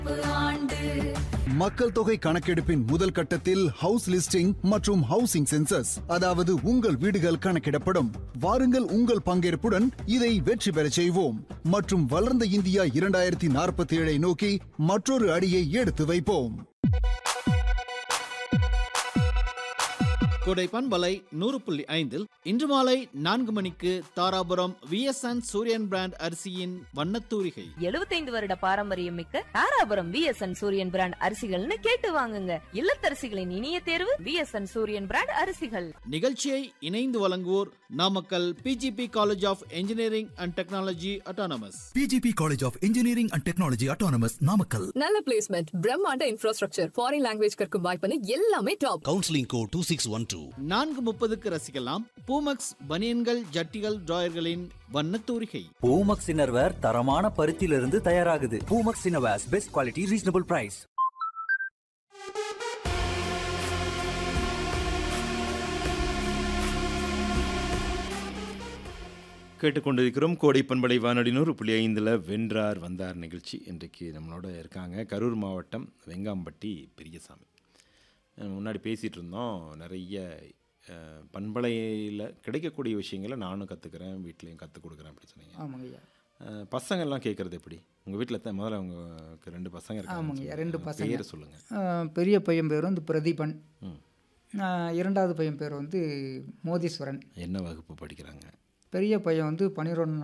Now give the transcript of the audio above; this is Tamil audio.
மக்கள் தொகை கணக்கெடுப்பின் முதல் கட்டத்தில் ஹவுஸ் லிஸ்டிங் மற்றும் ஹவுசிங் சென்சஸ் அதாவது உங்கள் வீடுகள் கணக்கிடப்படும் வாருங்கள் உங்கள் பங்கேற்புடன் இதை வெற்றி பெறச் செய்வோம் மற்றும் வளர்ந்த இந்தியா இரண்டாயிரத்தி நாற்பத்தி ஏழை நோக்கி மற்றொரு அடியை எடுத்து வைப்போம் கோடை பண்பலை நூறு புள்ளி ஐந்தில் இன்று மாலை நான்கு மணிக்கு தாராபுரம் விஎஸ்என் சூரியன் பிராண்ட் அரிசியின் வண்ணத்தூரிகை எழுபத்தைந்து வருட பாரம்பரியம் மிக்க தாராபுரம் விஎஸ்என் சூரியன் பிராண்ட் அரிசிகள்னு கேட்டு வாங்குங்க இல்லத்தரசிகளின் இனிய தேர்வு விஎஸ்என் சூரியன் பிராண்ட் அரிசிகள் நிகழ்ச்சியை இணைந்து வழங்குவோர் Namakkal PGP college of engineering and technology autonomous PGP College of Engineering and Technology Autonomous Namakkal. நல்ல பிளேஸ்மெண்ட் பிரம்மாண்ட இன்ஃப்ராஸ்ட்ரக்சர் ஃபாரின் லாங்குவேஜ் கற்கும் வாய்ப்புன்னு எல்லாமே top counselling code two six one two நான்கு முப்பதுக்கு ரசிக்கலாம் பூமக்ஸ் பனியன்கள் ஜட்டிகள் டிராயர்களின் வண்ணத்தூரிகை பூமக்ஸ் இன்னர்வேர் தரமான பருத்தியிலிருந்து தயாராகுது Poomex innerwears best quality reasonable price கேட்டுக்கொண்டிருக்கிறோம் கோடை பண்பலை வானொலி நூறு புள்ளி ஐந்தில் வென்றார் வந்தார் நிகழ்ச்சி இன்றைக்கு நம்மளோட இருக்காங்க கரூர் மாவட்டம் வெங்காம்பட்டி பெரியசாமி அஹ் முன்னாடி பேசிகிட்டு இருந்தோம் நிறைய அஹ், பண்பலையில் கிடைக்கக்கூடிய விஷயங்களை நானும் கற்றுக்கிறேன் வீட்லேயும் கற்றுக் கொடுக்குறேன் அப்படி சொன்னீங்க ஆமாங்க ஐயா அஹ், பசங்கள்லாம் கேட்குறது எப்படி உங்கள் வீட்டில் தான் முதல்ல உங்களுக்கு ரெண்டு பசங்க இருக்காங்க ஆமாங்க ஐயா ரெண்டு பசங்க பேரை சொல்லுங்கள் ஆ, பெரிய பையன் பேர் வந்து பிரதீபன் ம் ஆ, இரண்டாவது பையன் பேர் வந்து மோதீஸ்வரன் என்ன வகுப்பு படிக்கிறாங்க பெரிய பையன் வந்து பன்னிரெண்டு